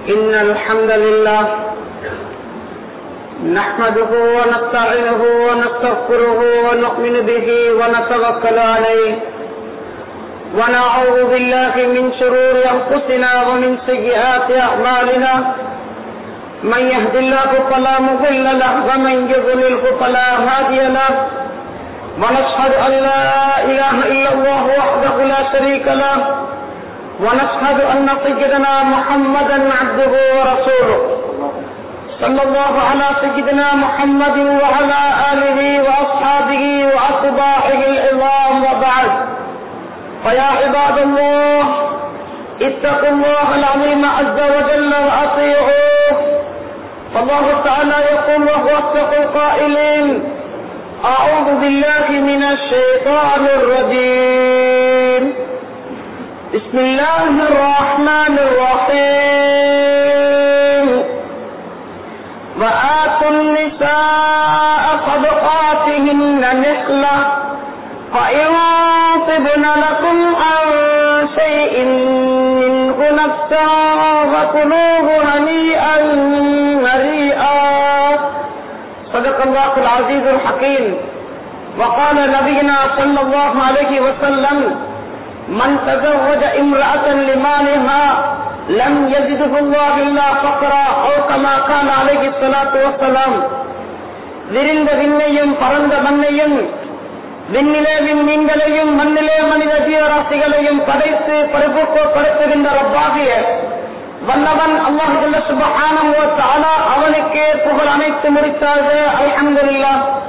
إن الحمد لله نحمده ونستعينه ونستغفره ونؤمن به ونتوكل عليه ونعوذ بالله من شرور أنفسنا ومن سيئات أعمالنا من يهد الله فلا مضل له ومن يضلله فلا هادي له ونشهد أن لا إله إلا الله وحده لا شريك له ونشهد أن سيدنا محمدا عبده ورسوله صلى الله على سيدنا محمد وعلى آله وأصحابه وأتباعه العظام وبعد فيا عباد الله اتقوا الله العظيم عز وجل وأطيعوه فالله تعالى يقول وهو أصدق القائلين أعوذ بالله من الشيطان الرجيم بسم الله الرحمن الرحيم وآتوا النساء صدقاتهن نحلة فإن طبن لكم عن شيء منه نفسا فكلوه هنيئا مريئا صدق الله العزيز الحكيم وقال نبينا صلى الله عليه وسلم من تزوج امرأة لمالها لم يجده الله إلا فقرا أو كما قال عليه الصلاة والسلام விரிந்த விண்ணையும் பரந்த மண்ணையும் விண்ணிலே விண்மீன்களையும் மண்ணிலே மனித ஜீவராசிகளையும் படைத்து பரிபூக்கப்படுத்துகின்ற ரப்பாகிய வல்லவன் அல்லாஹுல்ல சுபஹானம் அவனுக்கே புகழ் அனைத்து முடித்தாக அல்ஹம்துல்லா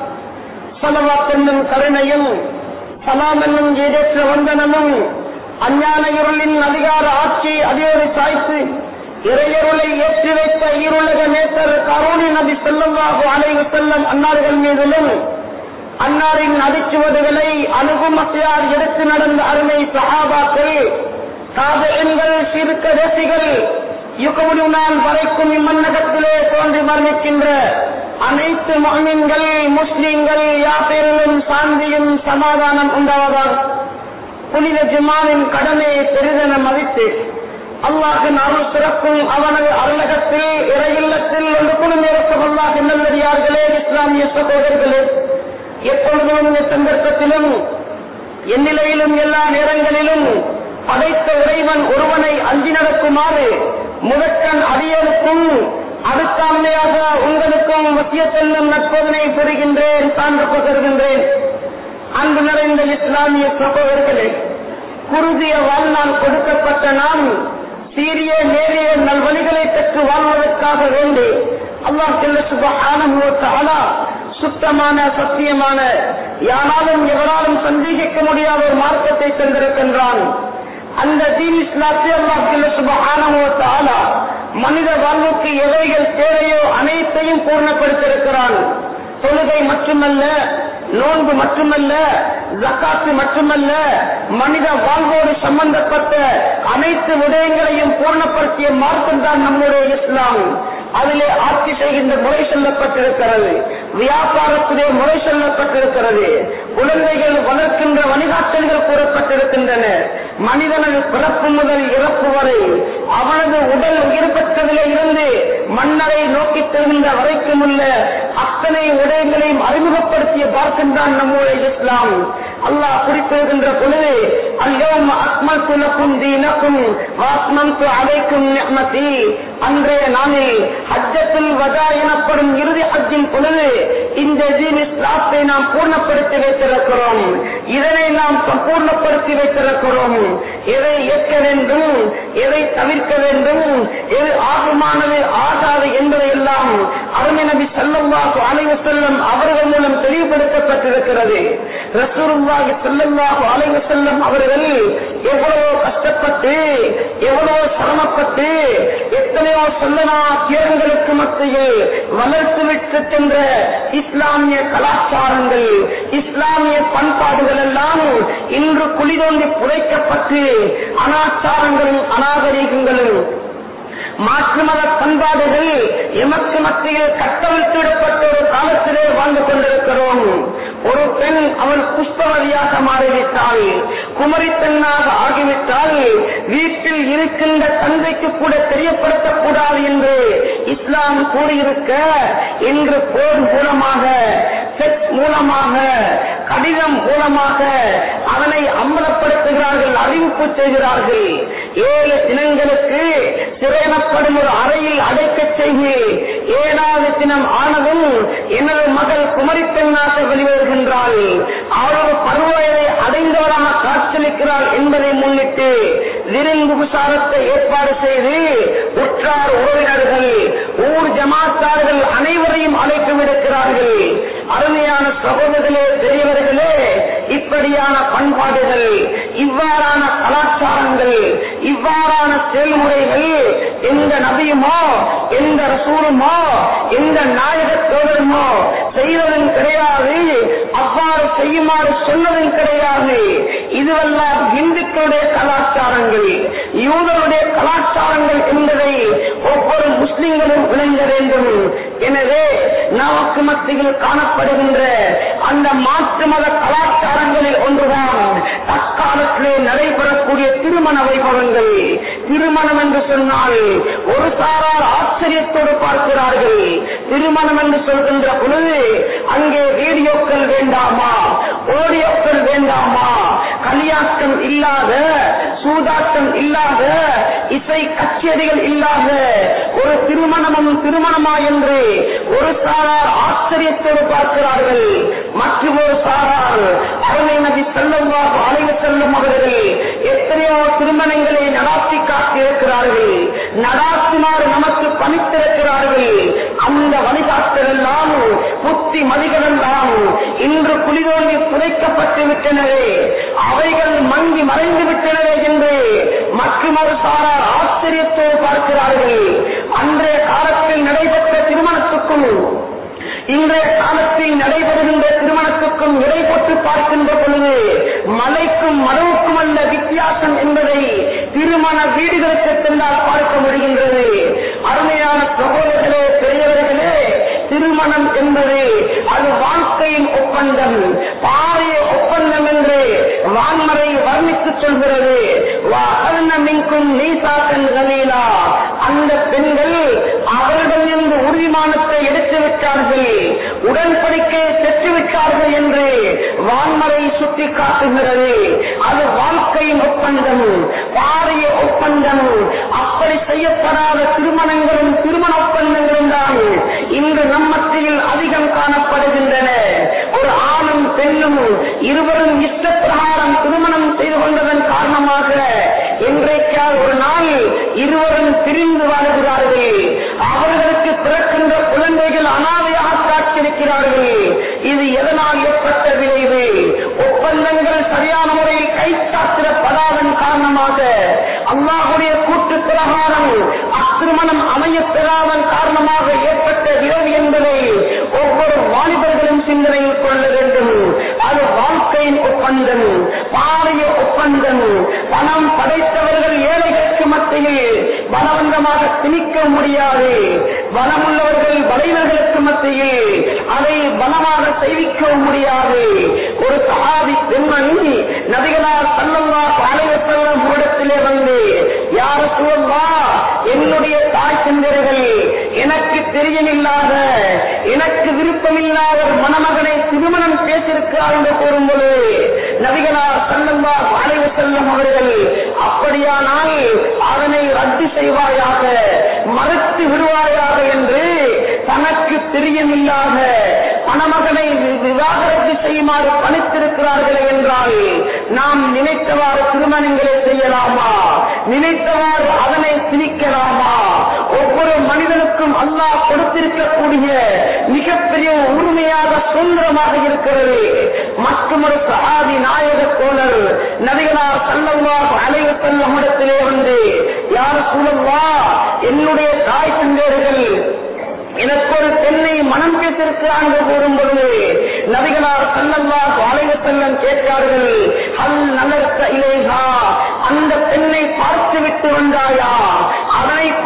சலவாத் என்னும் கருணையும் சலாம் என்னும் ஏதேற்ற வந்தனமும் அஞ்ஞான இருளின் அதிகார ஆட்சி அதியோடு சாய்த்து இறையருளை ஏற்றி வைத்த ஈருலக நேசர் கரோனி நபி செல்லவாக அலைவு செல்லும் அன்னார்கள் மீதிலும் அன்னாரின் அடிச்சுவடுகளை அணுகுமத்தையார் எடுத்து நடந்த அருமை சஹாபாக்கள் காதெண்கள் சிறுக்க தேசிகள் யுகமுடி நாள் வரைக்கும் இம்மன்னகத்திலே தோன்றி மரணிக்கின்ற அனைத்து மகன்கள் முஸ்லிம்கள் யாப்பேரிலும் சாந்தியும் சமாதானம் உண்டாவதாக புனித ஜுமானின் கடமையை பெரிதென மதித்து அல்லாஹின் அருள் சிறப்பும் அவனது அருளகத்தில் இறையில்லத்தில் ஒன்று குழுமிருக்கும் அல்லாஹ் நல்லடியார்களே இஸ்லாமிய சகோதரர்களே எப்பொழுதும் இந்த சந்தர்ப்பத்திலும் எந்நிலையிலும் எல்லா நேரங்களிலும் படைத்த இறைவன் ஒருவனை அஞ்சி நடக்குமாறு முதற்கண் அடியனுக்கும் அடுத்தாண்மையாக உங்களுக்கும் மத்திய செல்லும் நட்பதனை பெறுகின்றேன் சான்று பகர்கின்றேன் அன்பு நிறைந்த இஸ்லாமிய சகோதரர்களே குருதிய வாழ்நாள் கொடுக்கப்பட்ட நாம் சீரிய நேரிய நல்வழிகளை பெற்று வாழ்வதற்காக வேண்டி அல்லாஹ் செல்ல சுபஹான சுத்தமான சத்தியமான யாராலும் எவராலும் சந்தேகிக்க முடியாத ஒரு மார்க்கத்தை தந்திருக்கின்றான் அந்த தீன் இஸ்லாத்தை அல்லாஹ் சுபஹான மனித வாழ்வுக்கு எவைகள் தேவையோ அனைத்தையும் பூர்ணப்படுத்தியிருக்கிறான் தொழுகை மட்டுமல்ல நோன்பு மட்டுமல்ல ஜக்காத்து மட்டுமல்ல மனித வாழ்வோடு சம்பந்தப்பட்ட அனைத்து விடயங்களையும் பூர்ணப்படுத்திய மார்க்கம் தான் நம்முடைய இஸ்லாம் அதிலே ஆட்சி செய்கின்ற முறை சொல்லப்பட்டிருக்கிறது வியாபாரத்திலே முறை சொல்லப்பட்டிருக்கிறது குழந்தைகள் வளர்க்கின்ற வழிகாட்டல்கள் கூறப்பட்டிருக்கின்றன மனிதனது பிறப்பு முதல் இறப்பு வரை அவனது உடல் உயிர் பெற்றதிலே இருந்து மன்னரை நோக்கி செல்கின்ற வரைக்கும் உள்ள அத்தனை விடயங்களையும் அறிமுகப்படுத்திய பார்க்கின்றான் நம்முடைய இஸ்லாம் அல்லாஹ் குறிப்பிடுகின்ற பொழுது அல்யோம் அக்மல் துலக்கும் தீனக்கும் வாஸ்மம் அழைக்கும் நியமதி அன்றைய நாளில் ஹஜ்ஜத்தில் வதா எனப்படும் இறுதி ஹஜ்ஜின் பொழுது இந்த தீன் இஸ்லாத்தை நாம் பூர்ணப்படுத்தி வைத்திருக்கிறோம் இதனை நாம் சம்பூர்ணப்படுத்தி வைத்திருக்கிறோம் எதை ஏற்க வேண்டும் எதை தவிர்க்க வேண்டும் எது ஆகுமானது ஆகாது என்பதை எல்லாம் அருமை நபி செல்லம்வாக்கு அலைவு செல்லும் அவர்கள் மூலம் தெளிவுபடுத்தப்பட்டிருக்கிறது ரசூருல்லாஹி செல்லம்வாக்கு அலைவு செல்லும் அவர்கள் எவ்வளவோ கஷ்டப்பட்டு எவ்வளவோ சிரமப்பட்டு எத்தனையோ சொல்லனா தேர்வுகளுக்கு மத்தியில் வளர்த்து விட்டு சென்ற இஸ்லாமிய கலாச்சாரங்கள் இஸ்லாமிய பண்பாடுகள் எல்லாம் இன்று குளிதோண்டி புதைக்கப்பட்டு அனாச்சாரங்களும் அநாகரிகங்களும் மாற்று மத பண்பாடுகள் எமக்கு மத்தியில் கட்டவிழ்த்திடப்பட்ட ஒரு காலத்திலே வாழ்ந்து கொண்டிருக்கிறோம் ஒரு பெண் அவள் புஷ்பவதியாக மாறிவிட்டாள் குமரி பெண்ணாக ஆகிவிட்டால் வீட்டில் இருக்கின்ற தந்தைக்கு கூட தெரியப்படுத்தக்கூடாது என்று இஸ்லாம் கூறியிருக்க இன்று போர் மூலமாக செக்ஸ் மூலமாக கடிதம் மூலமாக அதனை அம்பலப்படுத்துகிறார்கள் அறிவிப்பு செய்கிறார்கள் ஏழு தினங்களுக்கு சிறையனப்படும் ஒரு அறையில் அடைக்கச் செய்து ஏழாவது தினம் ஆனதும் எனது மகள் குமரி பெண்ணாக வெளிவருகின்றாள் அவரது பருவயதை அடைந்தவராக காட்சியளிக்கிறாள் என்பதை முன்னிட்டு விருந்து விசாரத்தை ஏற்பாடு செய்து உற்றார் உறவினர்கள் ஊர் ஜமாத்தார்கள் அனைவரையும் அழைத்து விடுக்கிறார்கள் அருமையான சகோதரர்களே பெரியவர்களே இப்படியான பண்பாடுகள் இவ்வாறான கலாச்சாரங்கள் இவ்வாறான செயல்முறைகள் எந்த நபியுமோ எந்த ரசூலுமோ எந்த நாயக தோழருமோ செய்வதும் கிடையாது அவ்வாறு செய்யுமாறு சொன்னதும் கிடையாது இதுவெல்லாம் இந்துக்களுடைய கலாச்சாரங்கள் யூதருடைய கலாச்சாரங்கள் என்பதை ஒவ்வொரு முஸ்லிம்களும் விளங்க வேண்டும் எனவே நமக்கு மத்தியில் காணப்படுகின்ற அந்த மாற்று மத கலாச்சாரங்களில் ஒன்றுதான் தற்காலத்திலே நடைபெறக்கூடிய திருமண வைபவங்கள் திருமணம் என்று சொன்னால் ஒரு சாரார் ஆச்சரியத்தோடு பார்க்கிறார்கள் திருமணம் என்று சொல்கின்ற பொழுது அங்கே வீடியோக்கள் வேண்டாமா ஓடியோக்கள் வேண்டாமா கலியாட்டம் இல்லாத சூதாட்டம் இல்லாத இசை கச்சேரிகள் இல்லாத ஒரு திருமணமும் திருமணமா என்று ஒரு சாரார் ஆச்சரியத்தோடு பார்க்கிறார்கள் மற்றும் ஒரு சாரார் அருமை நபி செல்லவாக அழைவு செல்லும் அவர்கள் எத்தனையோ திருமணங்களை நடாத்தி காட்டியிருக்கிறார்கள் நடாத்தினார் நமக்கு பணித்திருக்கிறார்கள் அந்த வழிகாட்டல் எல்லாம் புத்தி மதிகள் எல்லாம் இன்று குளிரோங்கி புதைக்கப்பட்டு விட்டனவே அவைகள் மங்கி மறைந்து விட்டனவே என்று மற்றொரு சாரார் ஆச்சரியத்தோடு பார்க்கிறார்கள் அன்றைய காலத்தில் நடைபெற்ற திருமணத்துக்கும் இன்றைய காலத்தில் நடைபெறுகின்ற திருமணத்துக்கும் இடைப்பட்டு பார்க்கின்ற பொழுது மலைக்கும் மரவுக்கும் அல்ல வித்தியாசம் என்பதை திருமண வீடுகளுக்கு சென்றால் பார்க்க முடிகின்றது அருமையான சகோதரர்களே பெரியவர்களே திருமணம் என்பது அது வாழ்க்கையின் ஒப்பந்தம் பாரிய ஒப்பந்தம் என்று வான்மறை வர்ணித்து சொல்கிறது மின்கும் நீசாக்கன் கலீலா அந்த பெண்கள் அவர்களிருந்து உறுதிமானத்தை எடுத்து விட்டார்கள் உடன்படிக்கையை பெற்று விட்டார்கள் என்று வான்மறை சுட்டி காட்டுகிறது அது வாழ்க்கையின் ஒப்பந்தம் பாரிய ஒப்பந்தம் அப்படி செய்யப்படாத திருமணங்களும் திருமண ஒப்பந்தங்களும் தான் இன்று நம் மத்தியில் அதிகம் காணப்படுகின்றன ஒரு ஆணும் பெண்ணும் இருவரும் இஷ்டப்பிரகாரம் திருமணம் செய்து கொண்டதன் காரணமாக இன்றைக்கால் ஒரு நாள் இருவரும் பிரிந்து வாழ்கிறார்கள் அவர்களுக்கு பிறக்கின்ற குழந்தைகள் அனாதையாக காட்சியிருக்கிறார்கள் இது எதனால் ஏற்பட்ட விளைவு ஒப்பந்தங்கள் சரியான முறையில் கைச்சாத்திரப்படாதன் காரணமாக அல்லாஹுடைய கூட்டு பிரகாரம் அத்திருமணம் அமைய பெறாதன் காரணமாக ஏற்பட்ட விளைவு என்பதை ஒவ்வொரு வாலிபர்களும் சிந்தனையில் கொள்ள வேண்டும் அது வாழ்க்கையின் ஒப்பந்தம் பாரிய ஒப்பந்தம் பணம் படைத்தவர்கள் ஏழைகளுக்கு மத்தியில் பலவந்தமாக திணிக்க முடியாது பலமுள்ளவர்கள் பலைவர்களுக்கு மத்தியில் அதை பலமாக செய்விக்க முடியாது ஒரு சகாதி பெண்மணி நபிகளார் சல்லல்லா அலைவ செல்லும் இடத்திலே வந்து யார சூழல்லா என்னுடைய தாய் சென்றர்கள் எனக்கு தெரியமில்லாத எனக்கு விருப்பமில்லாத ஒரு மணமகனை திருமணம் பேசியிருக்கிறார் என்று கூறும்போது நபிகளார் சல்லல்லா அலைவ செல்லும் அவர்கள் அப்படியானால் அதனை ரத்து செய்வாயாக மறுத்து விடுவாயாக என்று தனக்கு தெரியமில்லாத மணமகனை விவாகரத்து செய்யுமாறு பணித்திருக்கிறார்களே என்றால் நாம் நினைத்தவாறு திருமணங்களை செய்யலாமா நினைத்தவாறு அதனை திணிக்கலாமா ஒவ்வொரு மனிதனுக்கும் அல்லாஹ் கொடுத்திருக்கக்கூடிய மிகப்பெரிய உரிமையாக சுதந்திரமாக இருக்கிறது மற்றொரு சகாதி நாயக தோழர் நபிகளார் சல்லல்லாஹு அலைவ செல்லும் இடத்திலே வந்து யார் சூழல்வா என்னுடைய தாய் தந்தையர்கள் எனக்கு ஒரு பெண்ணை மனம் பேசிருக்கிறான் கூறும் பொழுது நபிகளார் சல்லல்லா அலைவ செல்லம் கேட்கிறார்கள் அல் நலர்த்த இலேகா அந்த பெண்ணை பார்த்து விட்டு வந்தாயா அதனை பார்த்து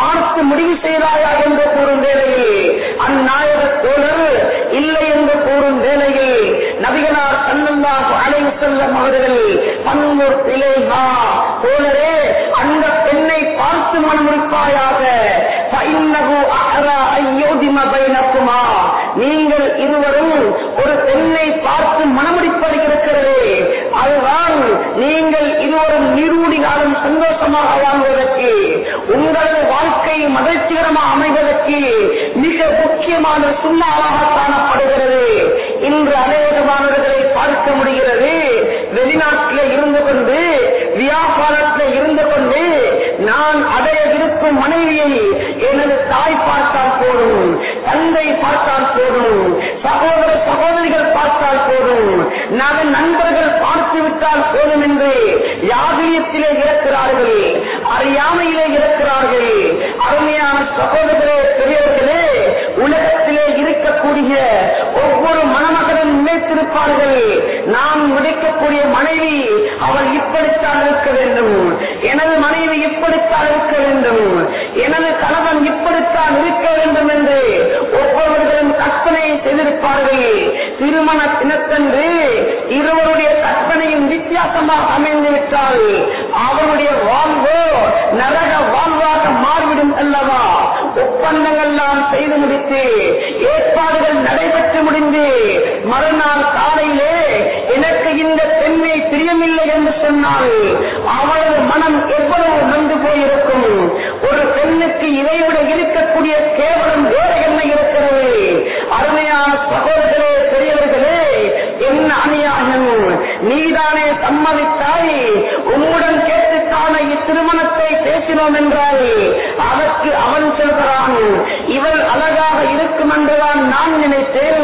முடிவு செய்தாயா என்று கூறும் வேளையில் அந்நாயக தோழர் இல்லை என்று கூறும் வேளையில் நபிகளார் சல்லல்லாஹு அலைஹி செல்லம் அவர்கள் பன்மூர் இலேஹா தோழரே அந்த பெண்ணை பார்த்து மனமுடிப்பாயாக ஃபஇன்னஹு அஹ்ரா அய்யூதிம பைனக்குமா நீங்கள் இருவரும் ஒரு பெண்ணை பார்த்து மனமுடிப்பது இருக்கிறது அதுதான் நீங்கள் இருவரும் நீரூடி காலம் சந்தோஷமாக வாழ்வதற்கு உங்களது வாழ்க்கை மகிழ்ச்சிகரமாக அமைவதற்கு மிக முக்கியமான சுண்ணாவாக காணப்படுகிறது இன்று அநேகமானவர்களை பார்க்க முடிகிறது வெளிநாட்டில் இருந்து கொண்டு வியாபாரத்தில் இருந்து கொண்டு நான் அடைய இருக்கும் மனைவியை எனது தாய் பார்த்தால் போதும் தந்தை பார்த்தால் போதும் சகோதர சகோதரிகள் பார்த்தால் போதும் நான் நண்பர்கள் பார்த்து விட்டால் போதும் என்று யாதிரியத்திலே இருக்கிறார்கள் அறியாமையிலே இருக்கிறார்கள் அருமையான சகோதரர்களே பெரியவர்களே உலகத்திலே இருக்கக்கூடிய ஒவ்வொரு மணமகனும் நினைத்திருப்பார்கள் நாம் முடிக்கக்கூடிய மனைவி அவள் இப்படித்தான் இருக்க வேண்டும் எனது மனைவி இப்படித்தான் இருக்க வேண்டும் எனது கணவன் இப்படித்தான் இருக்க வேண்டும் என்று ஒவ்வொருவர்களும் கற்பனை செய்திருப்பார்கள் திருமண தினத்தன்று இருவருடைய கற்பனையும் வித்தியாசமாக அமைந்து விட்டால் அவருடைய வாழ்வோ நரக வாழ்வாக மாறிவிடும் அல்லவா ஒப்பந்தங்கள் நாம் செய்து முடித்து ஏற்பாடுகள் நடைபெற்று முடிந்து மறுநாள் காலையிலே எனக்கு இந்த பெண்ணை பிரியமில்லை என்று சொன்னால் அவளது மனம் எவ்வளவு நொந்து போயிருக்கும் ஒரு பெண்ணுக்கு இதைவிட இருக்கக்கூடிய கேவலம் வேறு என்ன இருக்கிறது அருமையான சகோதரர்களே பெரியவர்களே என்ன அநியாயம் நீதானே சம்மதித்தாய் உம்முடன் கேட்டுத்தானே இத்திருமணத்தை பேசினோம் என்றால் அதற்கு அவன் சொல்கிறான் இவள் அழகாக இருக்கும் என்றுதான் நான் நினைத்தேன்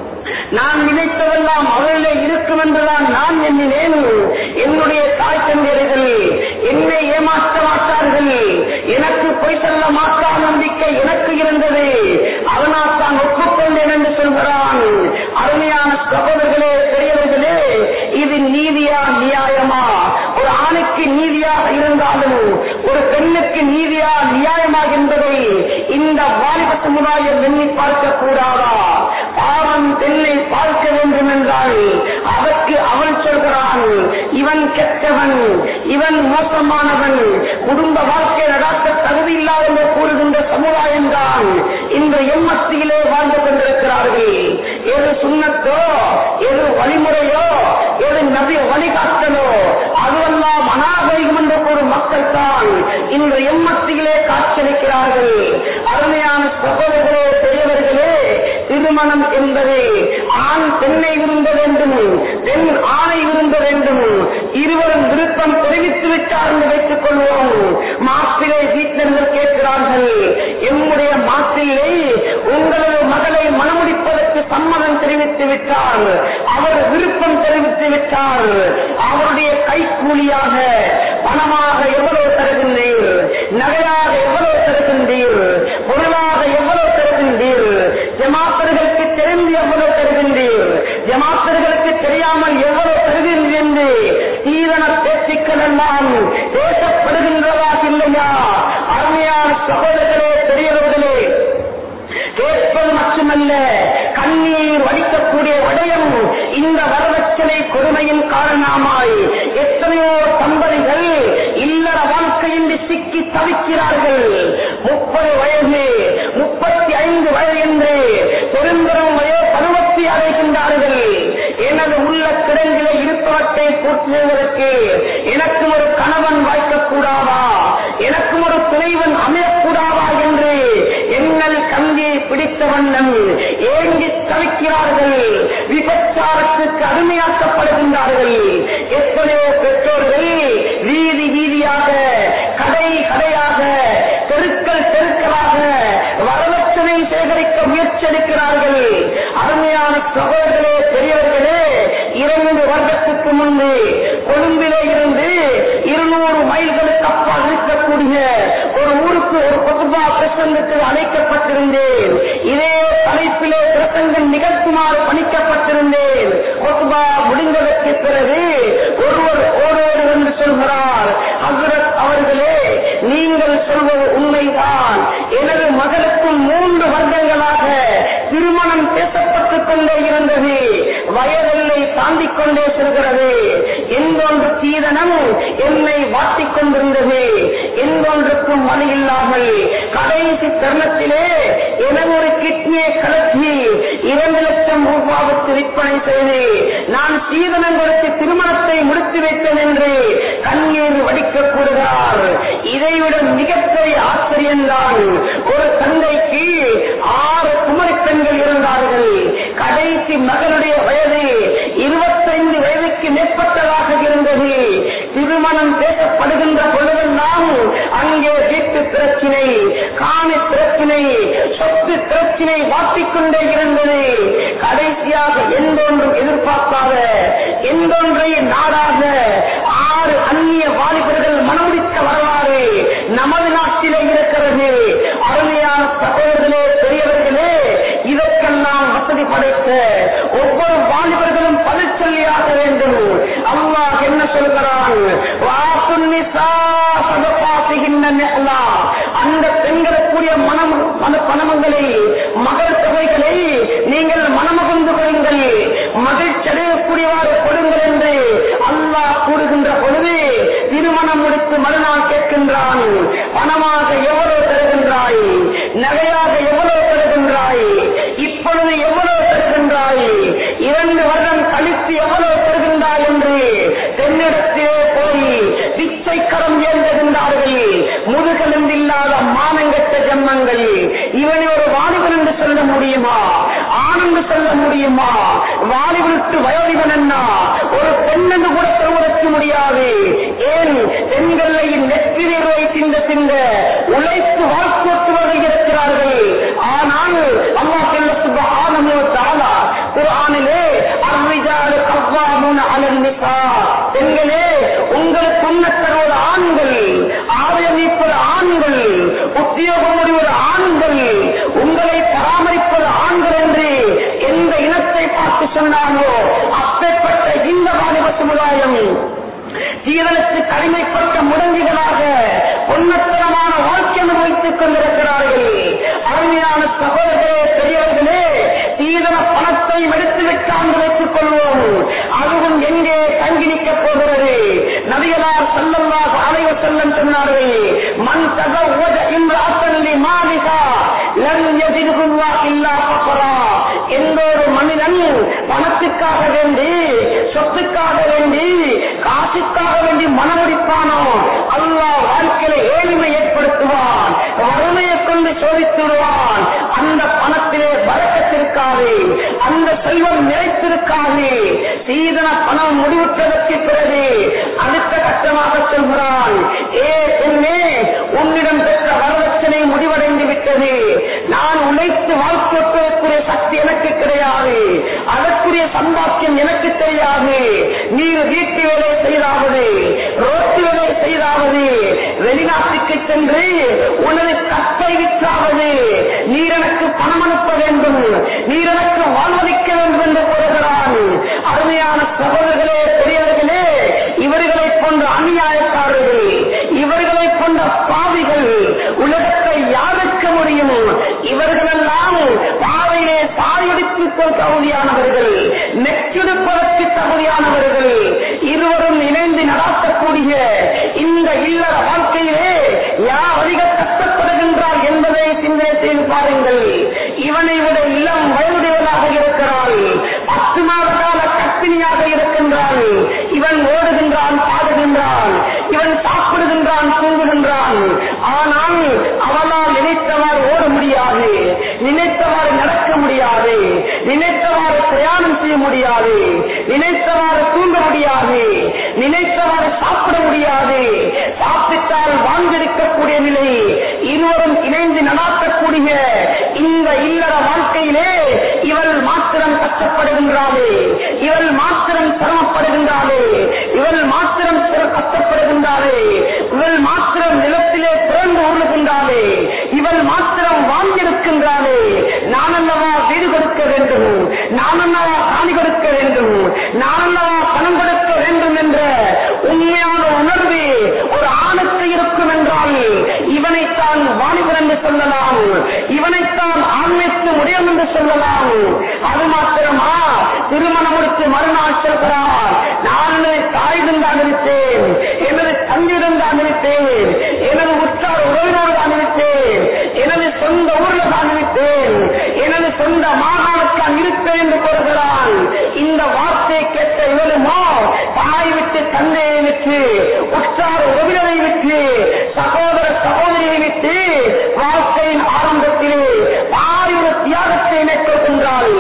நான் நினைத்ததெல்லாம் அவளிலே இருக்கும் என்றுதான் நான் எண்ணினேன் என்னுடைய தாய் தந்தையர்கள் என்னை ஏமாற்ற மாட்டார்கள் எனக்கு பொய் சொல்ல மாட்டா நம்பிக்கை எனக்கு இருந்தது அதனால் தான் ஒப்புக்கொண்டேன் என்று சொல்கிறான் அருமையான சகோதரர்களே பெரியவர்களே இது நீதியா நியாயமா ஒரு ஆணுக்கு நீதியாக இருந்தாலும் ஒரு பெண்ணுக்கு நீதியா நியாயமா என்பதை இந்த வாலிப சமுதாயம் எண்ணி பார்க்க கூடாதா பாவம் பெண்ணை பார்க்க வேண்டும் என்றால் அதற்கு அவன் சொல்கிறான் இவன் கெட்டவன் இவன் மோசமானவன் குடும்ப வாழ்க்கை நடாத்த தகுதி இல்லாத என்று கூறுகின்ற சமுதாயம் தான் இந்த எம்மத்தியிலே வாழ்ந்து கொண்டிருக்கிறார்கள் எது சுண்ணத்தோ எது வழிமுறையோ எது நபி வழிகாட்டலோ அதுவெல்லாம் அநாகரிகம் என்று கூறும் மக்கள் தான் இந்த எம்மத்தியிலே காட்சியளிக்கிறார்கள் அருமையான சகோதரர்களே பெரியவர்களே திருமணம் என்பது ஆண் பெண்ணை விரும்ப வேண்டும் பெண் ஆணை விரும்ப வேண்டும் இருவரும் விருப்பம் தெரிவித்து விட்டார் என்று வைத்துக் கொள்வோம் மாப்பிளை வீட்டினர்கள் கேட்கிறார்கள் எம்முடைய மாப்பிள்ளை உங்களது மகளை மனமுடிப்பதற்கு சம்மதம் தெரிவித்து விட்டார் அவர் விருப்பம் தெரிவித்து விட்டார் அவருடைய கைக்கூலியாக பணமாக எவ்வளவு தருகின்றீர் நகையாக எவ்வளவு தருகின்றீர் பொருளாக எவ்வளவு தருகின்றீர் ஜமாத்தர்களுக்கு தெரிந்து எவ்வளவு தருகின்றீர் ஜமாத்தர்களுக்கு தெரியாமல் எவ்வளவு தருகின்றீர் என்று சீதன பேச்சுக்கள் எல்லாம் பேசப்படுகின்றதா இல்லையா அருமையான சகோதரர்களே பெரியவர்களே கேட்பது மட்டுமல்ல கண்ணீர் வடிக்கக்கூடிய விடயம் இந்த வரதட்சணை கொடுமையின் காரணமாய் எத்தனையோ தம்பதிகள் இல்லற வாழ்க்கையின்றி சிக்கி தவிக்கிறார்கள் முப்பது வயது முப்பத்தி ஐந்து வயது என்று பெரும்பெரும் வயோ பருவத்தை அடைகின்றார்கள் எனது உள்ள கிடங்கிலே இருப்பவற்றை பூர்த்தி செய்வதற்கு எனக்கு ஒரு கணவன் வாய்க்கக்கூடாதா எனக்கும் ஒரு துணைவன் அமையக்கூடாதா என்று எங்கள் கந்தியை பிடித்த வண்ணம் ஏங்கி தவிக்கிறார்கள் விபச்சாரத்துக்கு அடிமையாக்கப்படுகின்றார்கள் எத்தனையோ பெற்றோர்கள் வீதி வீதியாக கடை கடையாக தெருக்கள் தெருக்களாக வரதட்சணை சேகரிக்க முயற்சி எடுக்கிறார்கள் அருமையான சகோதரர்களே பெரியவர்களே இரண்டு வருடத்துக்கு முன்பு கொழும்பிலே இருந்து இருநூறு மைல்களுக்கு அப்பால் இருக்கக்கூடிய ஒரு ஊருக்கு ஒரு பொதுவா பிரசங்கத்து அழைக்கப்பட்டிருந்தேன் இதே தலைப்பிலே பிரசங்கம் நிகழ்த்துமாறு பணிக்கப்பட்டிருந்தேன் பொதுவா முடிந்ததற்கு பிறகு ஒருவர் ஓடோடு என்று சொல்கிறார் ஹசரத் அவர்களே நீங்கள் சொல்வது உண்மைதான் கொண்டே செல்கிறது எந்தொன்று சீதனம் என்னை வாட்டிக் கொண்டிருந்தது எந்தொன்றுக்கும் வழி இல்லாமல் கடைசி தருணத்திலே எனது ஒரு கிட்னியை கலக்கி இரண்டு லட்சம் ரூபாவுக்கு விற்பனை செய்து நான் சீதனம் கொடுத்து திருமணத்தை முடித்து வைத்தேன் என்று கண்ணீர் வடிக்கக் கூறுகிறார் இதைவிட மிகப்பெரிய ஆச்சரியம்தான் ஒரு தந்தைக்கு ஆறு குமரி பெண்கள் இருந்தார்கள் கடைசி மகனுடைய வயது இருபத்தைந்து வயதுக்கு மேற்பட்டதாக இருந்தது திருமணம் பேசப்படுகின்ற பொழுதெல்லாம் அங்கே வீட்டு பிரச்சினை காணி பிரச்சினை சொத்து பிரச்சினை வாட்டிக்கொண்டே இருந்தது கடைசியாக எந்தொன்றும் எதிர்பார்க்காத எந்தொன்றை நாடாக ஆறு அந்நிய வாலிபர்கள் மனமுடித்த வரலாறு நமது நாட்டிலே இருக்கிறது அருமையான சகோதரர்களே பெரியவர்களே இதற்கெல்லாம் வசதி படைத்த ஒவ்வொரு வாலிபர்களும் பதில் சொல்லியாக வேண்டும் அல்லாஹ் என்ன சொல்கிறான் அந்த பெண்களுக்குரிய மனம் மன பணமங்களை மகள் தொகைகளை நீங்கள் மனமகந்து கொள்ளுங்கள் மகிழ்ச்சி அடையக்கூடியவாறு கொடுங்கள் என்று அல்லாஹ் கூறுகின்ற பொழுது திருமணம் முடித்து மறுநாள் கேட்கின்றான் பணமாக எவ்வளவு தருகின்றாய் நகையாக எவ்வளவு தருகின்றாய் இப்பொழுது எவ்வளவு தருகின்றாய் இரண்டு வருடம் கழித்து எவ்வளவு தருகின்றாய் என்று தென்னிடத்திலே போய் பிச்சைக்கரம் ஏந்துகின்றார்கள் முதுகெலும்பு இல்லாத மானங்கட்ட ஜன்மங்கள் இவனை ஒரு வாலிபன் என்று சொல்ல முடியுமா ஆனந்து சொல்ல முடியுமா வாலிபனுக்கு வயோதிபன் என்ன ஒரு பெண் என்று கூட சொல்வதற்கு முடியாது ஏன் பெண்களை நெற்றினை வைத்திந்த சிந்த உழைத்து வாழ்க்கோட்டுவர்கள் இருக்கிறார்கள் ஆனால் அம்மா செல்ல சுப ஆனமோ தாலா குரானிலே அர்விஜாலு கவ்வாமுன் அலன் நிசா பெண்களே உங்களுக்கு உன்னத்தரோட ஆண்கள் ஆலயமிப்பது ஆண்கள் உத்தியோகம் முடிவது ஆண்கள் உங்களை பராமரிப்பது ஆண்கள் என்று எந்த இனத்தை பார்த்து சொன்னார்களோ அப்பேற்பட்ட இந்த வாலிப சமுதாயம் சீரனுக்கு கடிமைப்பட்ட முடங்கிகளாக பொன்னத்தனமான வாழ்க்கை அனுபவித்துக் கொண்டிருக்கிறார்கள் அருமையான சகோதரர்களே பெரியவர்களே சீதன பணத்தை எடுத்து விட்டாண்டு வைத்துக் கொள்வோம் அதுவும் எங்கே தங்கி நிற்கப் போகிறது நபிகளார் செல்லல்லாக அலைவ செல்லம் சொன்னார்கள் மண் தகவத இந்த அசல்லி மாலிகா லன் எதிர்குவா இல்லா பப்பரா எந்த ஒரு மனிதன் பணத்துக்காக வேண்டி சொத்துக்காக வேண்டி காசுக்காக வேண்டி மனமுடிப்பானோ அல்லாஹ் வாழ்க்கையில ஏழ்மை ஏற்படுத்துவான் வறுமையை கொண்டு சோதித்துடுவான் அந்த பணத்திலே பறக்கத்திருக்காது அந்த செல்வம் நிலைத்திருக்காது சீதன பணம் முடிவுற்றதற்கு பிறகு அடுத்த கட்டமாக சொல்கிறான் ஏ என்னே உன்னிடம் பெற்ற வரதட்சணை முடிவடைந்து விட்டது நான் உழைத்து வாழ்க்கைக்குரிய சக்தி எனக்கு கிடையாது அதற்குரிய சம்பாத்தியம் எனக்கு தெரியாது நீர் வீட்டு வேலை செய்தாவது ரோட்டு வேலை செய்தாவது வெளிநாட்டுக்கு சென்று உனது கத்தை விற்றாவது நீர் எனக்கு பணம் அனுப்ப வேண்டும் நீர் எனக்கு வாழ்வளிக்க வேண்டும் என்று கூறுகிறான் அருமையான சகோதரர்களே பெரியவர்களே இவர்களை போன்ற அநியாயக்காரர்கள் இவர்களை போன்ற பாவிகள் உலகத்தை யாருக்கு முடியும் இவர்களெல்லாம் பாவையிலே தாயடித்து தகுதியானவர்கள் நெச்செடுப்பதற்கு தகுதியானவர்கள் இருவரும் இணைந்து நடாத்தக்கூடிய இந்த இல்லற வாழ்க்கையிலே யார் அதிக கஷ்டப்படுகின்றார் என்பதை சிந்தனை செய்து பாருங்கள் இவனை விட இளம் வயதுடையவனாக இருக்கிறாள் பத்து மாத கால கற்பிணியாக இருக்கின்றாள் இவன் ஓடுகின்றான் பாடுகின்றான் இவன் சாப்பிடுகின்றான் தூங்குகின்றான் ஆனால் அவனால் நினைத்தவாறு ஓட முடியாது நினைத்தவாறு நடக்க முடியாது நினைத்தவாறு பிரயாணம் செய்ய முடியாது நினைத்தவாறு தூங்க முடியாது நினைத்தவாறு சாப்பிட முடியாது சாப்பிட்டால் வாழ்ந்திருக்கக்கூடிய நிலை இருவரும் இணைந்து நடாத்தக்கூடிய இந்த இல்லற வாழ்க்கையிலே இவள் மாத்திரம் கஷ்டப்படுகின்றாளே இவள் மாத்திரம் சிரமப்படுகின்றாளே இவள் மாத்திரம் சிர- கஷ்டப்படுகின்றாளே இவள் மாத்திரம் நிலத்திலே பிறந்து உருளுகின்றாளே இவள் மாத்திரம் வாழ்ந்திருக்கின்றாளே நான் அல்லவா வீடு கொடுக்க வேண்டும் நான் அல்லவா காணி கொடுக்க வேண்டும் நான் அல்லவா பணம் கொடுக்க வேண்டும் என்ற உண்மையான உணர்வு ஒரு ஆணுக்கு இருக்கும் என்றால் இவனைத்தான் வாலிபர் என்று சொல்லலாம் இவனைத்தான் ஆண்மைக்கு முடியும் என்று சொல்லலாம் அது மாத்திரமா திருமணம் முடித்து மறுநாள் சொல்கிறார் நான் எனது தாயிடம் தான் இருந்தேன் எனது தந்தையிடம் தான் இருந்தேன் எனது உற்றார் உறவினோடு தான் இருந்தேன் எனது சொந்த ஊர்ல தான் இருந்தேன் எனது சொந்த மாகாணத்தான் இருப்பேன் என்று கூறுகிறான் இந்த வார்த்தையை கேட்ட இவளுமோ தாய் விட்டு தந்தையை விட்டு உற்றார் உறவினரை விட்டு சகோதர சகோதரியை விட்டு வாழ்க்கையின் ஆரம்பத்திலே ஆயுத தியாகத்தை மேற்கொள்கின்றாள்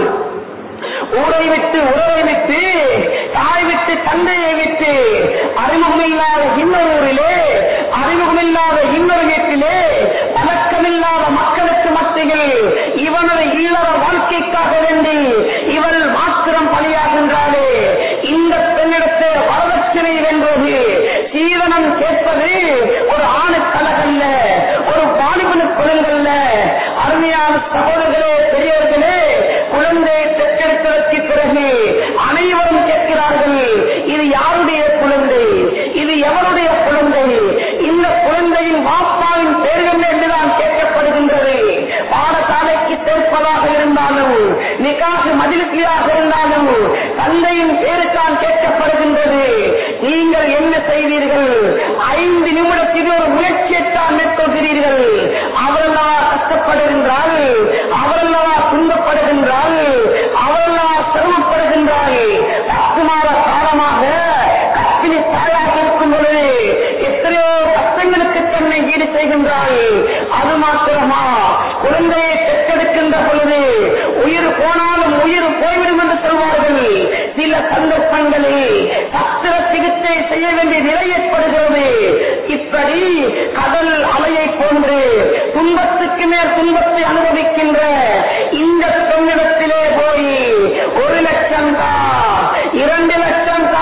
ஊரை விட்டு உறவை விட்டு தாய் விட்டு தந்தையை விட்டு அறிமுகமில்லாத இன்னொரு ஊரிலே அறிமுகமில்லாத இன்னொரு வீட்டிலே பழக்கமில்லாத மக்களுக்கு மத்தியில் இவனது இல்லற வாழ்க்கைக்காக வேண்டி இவள் மாத்திரம் பலியாகின்றாளே இந்த பெண்ணிடத்தை வரதட்சணை வென்றது சீதனம் கேட்பது ஒரு ஆணுக்கு அழகல்ல ஒரு வாலிபனுக்கு கொடுங்கல்ல அருமையான சகோதரர்களே பெரியவர்களே குழந்தையை பெற்றெடுத்ததற்கு பிறகு அனைவரும் கேட்கிறார்கள் இது யாருடைய குழந்தை இது எவருடைய குழந்தை இந்த குழந்தையின் வாப்பாவின் பெயர் என்ன என்றுதான் கேட்கப்படுகின்றது பாடசாலைக்கு சேர்ப்பதாக இருந்தாலும் நிகாசு மதிலுக்கியாக இருந்தாலும் தந்தையின் பேருக்கான் கேட்கப்படுகின்றது நீங்கள் என்ன செய்தீர்கள் ஐந்து நிமிடத்தில் ஒரு முயற்சியைத்தான் மேற்கொள்கிறீர்கள் அவரெல்லாம் கஷ்டப்படுகின்றால் அவரெல்லாம் துன்பப்படுகின்றால் அவரெல்லாம் சிரமப்படுகின்றாள் பத்து மாத காலமாக கத்திரி தாயாக இருக்கும் பொழுது எத்தனையோ கஷ்டங்களுக்கு தன்னை ஈடு செய்கின்றாள் அது மாத்திரமா குழந்தையை பெற்றெடுக்கின்ற பொழுது உயிர் போனாலும் உயிர் போய்விடும் என்று சொல்வார்கள் சில சந்தர்ப்பங்களில் சத்திர சிகிச்சை செய்ய வேண்டிய நிலை ஏற்படுகிறது இப்படி கடல் அலையை போன்று துன்பத்துக்கு மேல் துன்பத்தை அனுபவிக்கின்ற இந்த பெண்ணிடத்திலே போய் ஒரு லட்சம் தா இரண்டு லட்சம் தா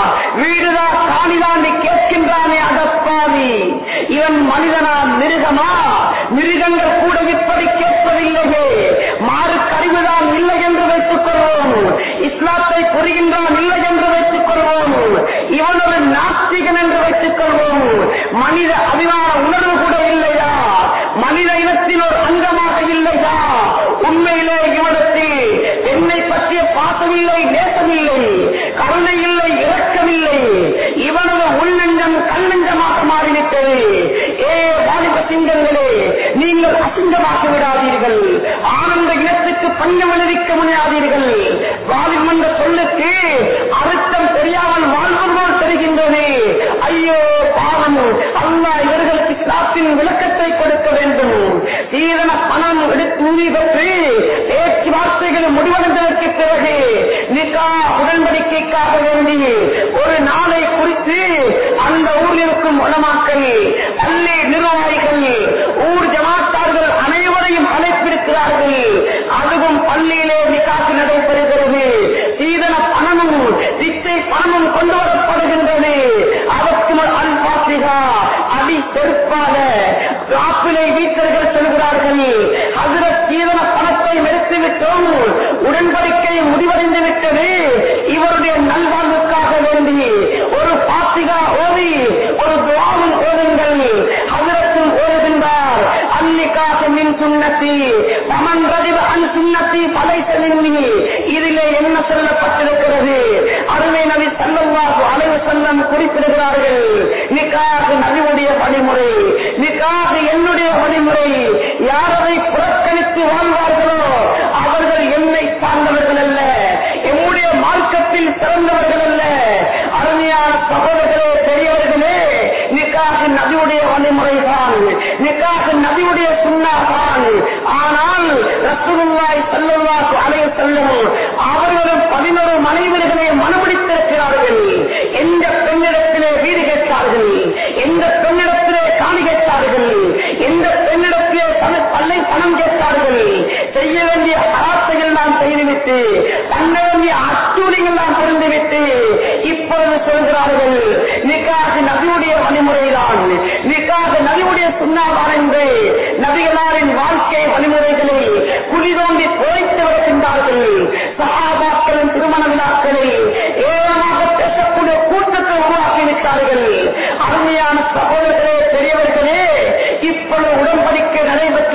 வீடுதா காணிதாண்டி கேட்கின்றானே அதப்பாவி இவன் மனிதனா மிருகமா மிருகங்கள் கூட இப்படி கேட்பதில்லையே மாறு கழிவுதான் இல்லை என்று வைத்துக் கொள்வோம் இஸ்லாத்தை புரிகின்றான் இல்லை என்று வைத்துக் கொள்வோம் இவன் ஒரு நாஸ்திகன் என்று வைத்துக் கொள்வோம் மனித அபிமான உணர்வு கூட இல்லையா மனித இனத்தின் ஒரு அங்கமாக இல்லையா உண்மையிலே இவனுக்கு என்னை பற்றிய பாசமில்லை நேசமில்லை கருணை இல்லை இரக்கமில்லை இவனது உள்நெஞ்சம் கண்ணெஞ்சமாக மாறிவிட்டது ஏ வாலிப சிங்கங்களே நீங்கள் அசிங்கமாக்கி விடாதீர்கள் ஆனந்த இனத்துக்கு பஞ்சம் விளைவிக்க முடியாதீர்கள் வாலிபம் என்ற சொல்லுக்கு அர்த்தம் தெரியாமல் வாழ்வதோடு தெரிகின்றது ஐயோ பாவம் அல்லாஹ் இவர்களுக்கு இஸ்லாத்தின் விளக்கத்தை கொடுக்க வேண்டும் சீதன பணம் எடுத்து உறுதி பெற்று பேச்சுவார்த்தைகள் முடிவடைந்ததற்கு பிறகு நிகா உடன்படிக்கைக்காக வேண்டி ஒரு நாளை குறித்து அந்த ஊரில் இருக்கும் உலமாக்கள் பள்ளி நிர்வாகிகள் ஊர் ஜமாத்தார்கள் அனைவரையும் அழைப்பிருக்கிறார்கள் அதுவும் பள்ளியிலே நிகாசு நடைபெறுகிறது சீதன பணமும் திச்சை பணமும் கொண்டு வரப்படுகின்றது அதற்கு அல் பாத்திகா அடி செருப்பாக காப்பிலை வீட்டர்கள் சொல்கிறார்கள் ஹசரத் சீதன பணத்தை மெருத்து விட்டோம் உடன்படிக்கை முடிவடைந்து விட்டது இவருடைய நல்வாழ்வுக்காக வேண்டி ஒரு பாத்திகா ஓதி ஒரு துவாவும் ஓதுங்கள் ஹசரத்தும் ஓதுகின்றார் அன்னிக்காக மின் சுண்ணத்தி பமன் ரதிப அன் சுண்ணத்தி பலை செல்லுங்கி இதிலே என்ன சொல்லப்பட்டிருக்கிறது அருமை நபி சல்லல்லாஹு அலைஹி வஸல்லம் குறிப்பிடுகிறார்கள் நிக்காக நபியுடைய வழிமுறை நிக்காக என்னுடைய வழிமுறை யார் அதை புறக்கணித்து வாழ்வார்களோ அவர்கள் என்னை சார்ந்தவர்கள் அல்ல எம்முடைய மார்க்கத்தில் சிறந்தவர்கள் அல்ல அருமையான சகோதரர்களே பெரியவர்களே நிக்காக நபியுடைய வழிமுறைதான் நிக்காக நபியுடைய சுண்ணாதான் ஆனால் ரசூலுல்லாஹி ஸல்லல்லாஹு அலைஹி வஸல்லம் அவர்களும் பதினோரு மனைவிகளை மனமுடித்திருக்கிறார்கள் எந்த பெண்ணிடத்திலே வீடு கேட்டார்கள் எந்த பெண்ணிடத்திலே காணி கேட்டார்கள் எந்த பெண்ணிடத்திலே பண- பல்லை பணம் கேட்டார்கள் செய்ய வேண்டிய அராத்தைகள் நாம் செய்துவிட்டு பண்ண வேண்டிய அச்சூழிகள் நாம் புரிந்துவிட்டு இப்பொழுது சொல்கிறார்கள் நிக்காக நபியுடைய வழிமுறைதான் நிக்காக நபியுடைய சுண்ணாவான் என்று நபிகளாரின் வாழ்க்கை வழிமுறைகளை குழி தோண்டி புதைத்து வருகின்றார்கள் சகாபாக்களின் திருமண விழாக்களில் ஏராளமாக பேசக்கூடிய கூட்டத்தை உருவாக்கிவிட்டார்கள் அருமையான சகோதரர்களே பெரியவர்களே இப்பொழுது உடன்படிக்கை நடைபெற்ற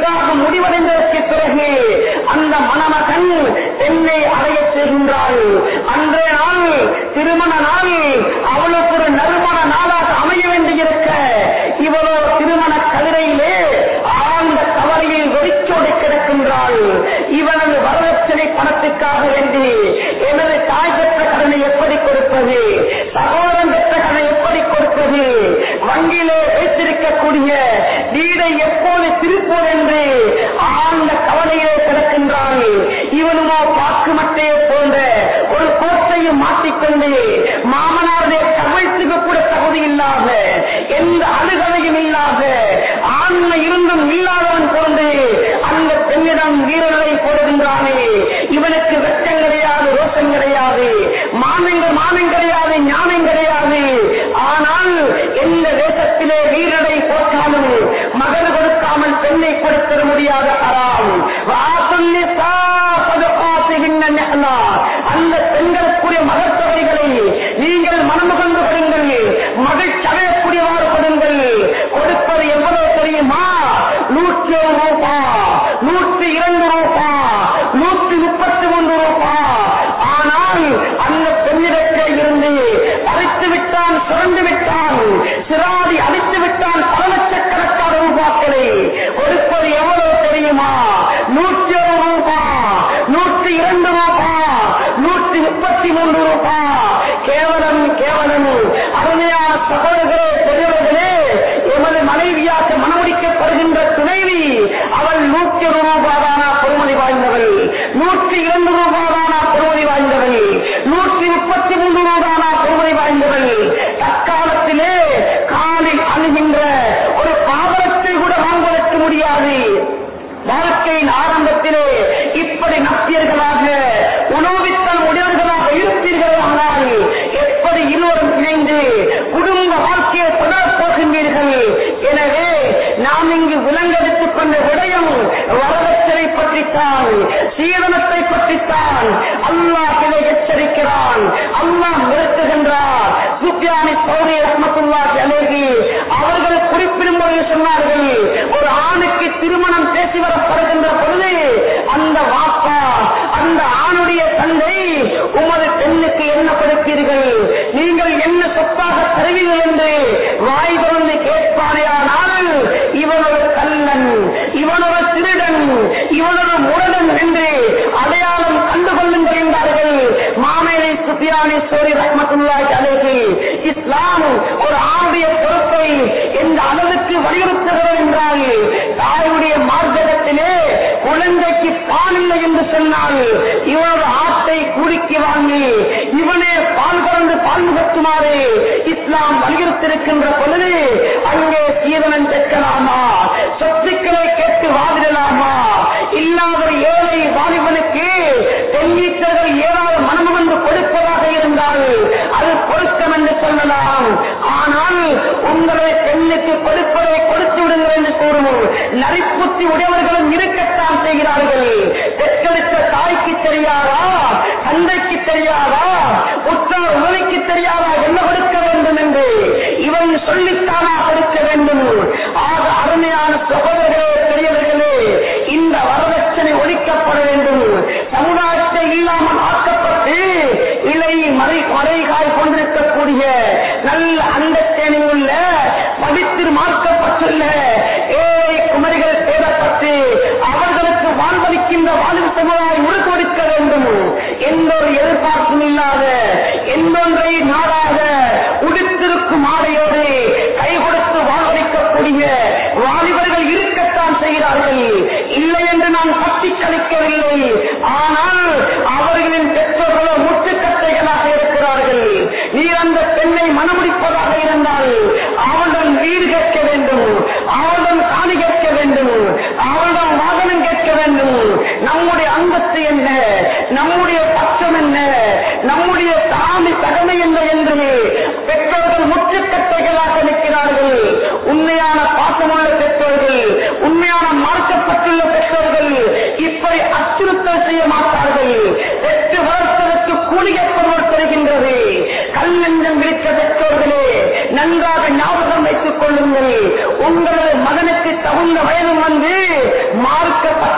நிக்காக முடிவடைந்ததற்கு பிறகு அந்த மணமகன் பெண்ணை அடைய செய்கின்றாள் அன்றைய நாள் திருமண நாள் அவளுக்கு ஒரு நறுமண நாளாக அமைய வேண்டியிருக்க இவளோ திருமண கதிரையிலே ஆழ்ந்த கவலையில் வெறிச்சோடி கிடக்கின்றாள் இவனது வரதட்சணை பணத்துக்காக வேண்டி எனது தாய் பெற்ற கடனை எப்படி கொடுப்பது சகோதரன் பெற்ற கடனை எப்படி கொடுப்பது வங்கியிலே வைத்திருக்கக்கூடிய வீடை எப்போது திருப்போம் என்று ஆழ்ந்த கவலையிலே கிடக்கின்றாள் இவனுமோ பாக்கு மட்டையை போன்ற ஒரு கோட்டையும் மாட்டிக்கொண்டு மாமனாருடைய கவிழ்த்துக்கு கூட தகுதி இல்லாத எந்த அணுகலையும் இல்லாத ஆண்மை இருந்தும் இல்லாதவன் போன்று அந்த பெண்ணிடம் வீரர்களை போடுகின்றானே இவனுக்கு வெட்டம் கிடையாது ரோஷம் கிடையாது மானங்கள் மானம் கிடையாது ஞானம் கிடையாது ஆனால் எந்த தேசத்திலே வீரரை போட்டாலும் மகன் கொடுக்காமல் பெண்ணை கொடுத்திட முடியாத அறாம் வாசல்லி சாப்பதுகின்ற நெஹ்லா. அந்த பெண்களுக்குரிய மகத்தொகைகளை நீங்கள் மனமுகந்து கொடுங்கள் மகிழ்ச்சி அடையக்கூடியவாறு கொடுங்கள் கொடுப்பது எவ்வளவு தெரியுமா நூற்றி ஒரு ரூபா நூற்றி இரண்டு ரூபா நூற்றி முப்பத்தி மூன்று ரூபா ஆனால் அந்த பெண்ணிடத்தை இருந்து அழைத்து விட்டான் சுரண்டு விட்டான் சிராதி அழித்து விட்டான் பல லட்சக்கணக்கான ரூபாக்களை கொடுப்பது எவ்வளவு தெரியுமா நூற்றி ஒரு ரூபா நூற்றி இரண்டு ரூபா நூற்றி முப்பத்தி மூன்று ரூபா கேவலம் கேவலம் அருமையான சகோதரர்களே பெரியவர்களே எமது மனைவியாக மனமுடிக்கப்படுகின்ற துணைவி அவள் நூற்றி ஒரு ரூபாதானா பொறுமதி வாய்ந்தவள் நூற்றி இரண்டு ரூபாதானா பொறுமதி வாய்ந்தவள் நூற்றி முப்பத்தி மூன்று ரூபானா பொறுமதி வாய்ந்தவள் தற்காலத்திலே காலில் அணுகின்ற ஒரு பாதத்தை கூட வாங்குவதற்கு முடியாது வாழ்க்கையின் ஆரம்பத்திலே இப்படி நப்பியர்களாக உணவித்தல் உடையவர்களாக இருப்பீர்கள் ஆனால் எப்படி இருவரும் இணைந்து குடும்ப வாழ்க்கையை தொடரப் போகின்றீர்கள் எனவே நாம் இங்கு விலங்கெடுத்துக் கொண்ட விடயம் வரதட்சணை பற்றித்தான் சீதனத்தை பற்றித்தான் அல்லாஹ் இதை எச்சரிக்கிறான் அல்லாஹ் நிறுத்துகின்றார் சுப்யானி சௌரி ரஹமத்துல்லாஹி அலைஹி அவர்கள் குறிப்பிடும் பொழுது சொன்னார்கள் ஒரு ஆணுக்கு திருமணம் பேசி வரப்படுகின்ற பொழுது அந்த வாப்பா அந்த ஆணுடைய தந்தை உமது பெண்ணுக்கு என்ன கொடுப்பீர்கள் நீங்கள் என்ன சொத்தாக தருவீர்கள் என்று வாய் திறந்து கேட்பானேயானால் இவன் ஒரு கல்லன் இவன் ஒரு திருடன் இவன் ஒரு முரடன் என்று அடையாளம் கண்டுகொள்ளுங்கள் என்றார்கள் மாமேலை சுஃபியானி சோரி ரஹமத்துல்லாஹி அலைஹி இஸ்லாம் ஒரு ஆணுடைய பொறுப்பை எந்த அளவுக்கு வலியுறுத்துகிறது என்றால் தாயுடைய மார்க்கத்திலே குழந்தைக்கு பால் இல்லை என்று சொன்னால் இவனோட ஆட்டை குடிக்கு வாங்கி இவனே பால் கறந்து பால் முகத்துமாறு இஸ்லாம் வலியுறுத்திருக்கின்ற பொழுது அங்கே சீதனம் கேட்கலாமா சொத்துக்களை கேட்டு வாதிடலாமா இல்லாத ஒரு ஏழை வாலிபனுக்கு தென்னீச்சர்கள் ஏதாவது மனமம் என்று கொடுப்பதாக இருந்தால் அது பொருத்தம் என்று சொல்லலாம் ஆனால் உங்களை பெண்ணுக்கு கொடுப்பதை கொடுத்து விடுங்கள் என்று கூறுவோம் நரிப்புத்தி உடையவர்களும் இருக்கத்தான் செய்கிறார்கள் பெற்றெடுத்த தாய்க்கு தெரியாதா தந்தைக்கு தெரியாதா உற்றார் உதவிக்கு தெரியாதா என்ன கொடுக்க வேண்டும் என்று இவன் சொல்லித்தானா கொடுக்க வேண்டும் ஆக அருமையான சகோதரர்களே பெரியவர்களே இந்த வரதட்சணை ஒழிக்கப்பட வேண்டும் சமுதாயத்தை இல்லாமல் ஆக்கப்பட்டு இலை மறை மறைகாய் கொண்டிருக்கக்கூடிய நல்ல அண்டத்தேனில் உள்ள படித்து மார்க்கப்பட்டுள்ள ஏழை குமரிகள் தேடப்பட்டு அவர்களுக்கு வாழ்வளிக்கின்ற வாழ்வு சமுதாயம் உருக்கொடுக்க வேண்டும் எந்த ஒரு எதிர்பார்ப்பும் இல்லாத எந்தொன்றை நாடாக உடுத்திருக்கும் ஆடையோடு கை கொடுத்து வாழ்வளிக்கக்கூடிய வாலிபர்கள் இருக்கத்தான் செய்கிறார்கள் இல்லை என்று நான் பட்டி கழிக்கவில்லை ஆனால் அவர்களின் பெற்றோர்களோ முட்டுக்கட்டைகளாக இருக்கிறார்கள் நீர் அந்த பெண்ணை மனமுடிப்பதாக இருந்தால் அவளுடன் வீடு கேட்க வேண்டும் அவளுடன் காணி கேட்க வேண்டும் அவளுடன் வாகனம் கேட்க வேண்டும் நம்முடைய அந்தஸ்து என்ன நம்முடைய பட்சம் என்ன நம்முடைய சாமி தகமை என்ன என்று பெற்றோர்கள் முற்றுக்கட்டைகளாக நிற்கிறார்கள் உண்மையான பாசமுள்ள பெற்றோர்கள் உண்மையான மார்க்கப்பட்டுள்ள பெற்றோர்கள் இப்படி அச்சுறுத்தல் செய்ய மாட்டார்கள் பெற்று வளர்ப்பதற்கு கூலி எப்பொருள் தருகின்றது கல் நெஞ்சம் விழித்த பெற்றோர்களே நன்றாக ஞாபகம் வைத்துக் கொள்ளுங்கள் உங்களது மகனுக்கு தகுந்த வயதும் வந்து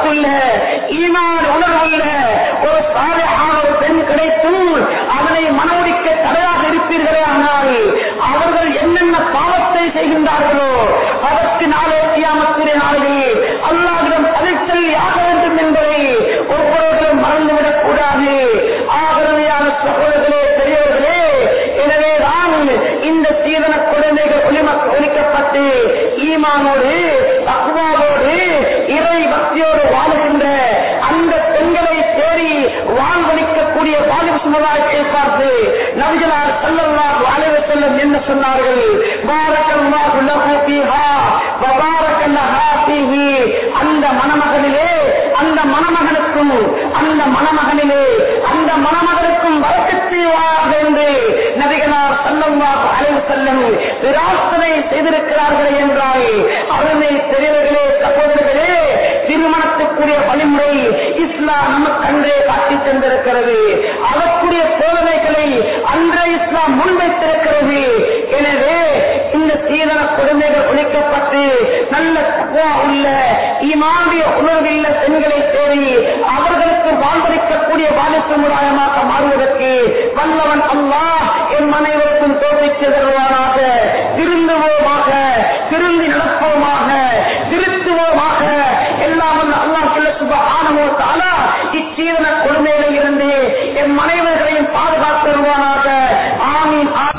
பண்பட்டுள்ள ஈமான் உணர்வுள்ள ஒரு சாலையான ஒரு பெண் கிடைத்தும் அதனை மனமுடிக்க தடையாக இருப்பீர்களே ஆனால் அவர்கள் என்னென்ன பாவத்தை செய்கின்றார்களோ அதற்கு நாளே கியாமத்திலே நாளில் அல்லாஹ்விடம் அழைத்தல் யாக வேண்டும் என்பதை ஒவ்வொருவரும் மறந்துவிடக் கூடாது ஆகரவையான சகோதரர்களே பெரியவர்களே எனவேதான் இந்த சீதன குழந்தைகள் ஒளிம ஒழிக்கப்பட்டு ஈமானோடு தக்குவாவோடு இறை பக்தியோடு வாழுகின்ற அந்த பெண்களை தேடி வாழ்வழிக்கக்கூடிய வாலிப சமுதாயத்தை பார்த்து நபிகளார் செல்லல்லாஹு அலைஹி செல்லும் என்ன சொன்னார்கள் பாரக்கல்லாஹு லஹு ஃபீஹா வ பாரக்கல்லஹா ஃபீஹி அந்த மணமகனிலே அந்த மணமகனுக்கும் அந்த மணமகனிலே அந்த மணமகனுக்கும் வரக்கச்செய்வாக என்று நபிகளார் செல்லல்லாஹு அலைஹி செல்லும் பிரார்த்தனை செய்திருக்கிறார்கள் என்றால் அருமை பெரியவர்களே சகோதரர்களே திருமணத்துக்குரிய வழிமுறை இஸ்லாம் நமக்கு அன்றே காட்டி தந்திருக்கிறது அதற்குரிய சோதனைகளை அன்றே இஸ்லாம் முன்வைத்திருக்கிறது எனவே இந்த சீதன கொடுமைகள் ஒழிக்கப்பட்டு நல்ல தக்குவா உள்ள ஈமானிய உணர்வுள்ள பெண்களை தேடி அவர்களுக்கு வாழ்வளிக்கக்கூடிய வாழ சமுதாயமாக மாறுவதற்கு வல்லவன் அல்லாஹ் என் அனைவருக்கும் தோல்விக்கு தருவானாக திருந்துவோமாக திருந்தி நடப்போமாக திருத்துவோமாக எல்லாம் வல்ல அல்லாஹ் சொல்ல சுபஹானஹு வ தஆலா இச்சீதன கொடுமைகளில் இருந்து என் மனைவர்களையும் பாதுகாத்து வருவானாக ஆமீன் ஆமீன்.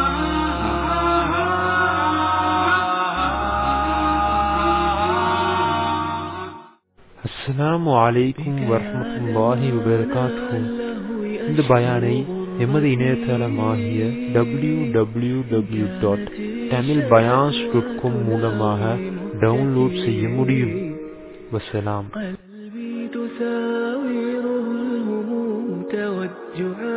அஸ்ஸலாமு அலைக்கும் வரஹ்மத்துல்லாஹி வபரகாத்துஹு இந்த பயானை எமது இணையதளமாகிய W W W dot Tamil பயான்ஸ் டாட் காம் மூலமாக டவுன்லோட் செய்ய முடியும் வசலாம் قلبي تساوره الهموم توجعا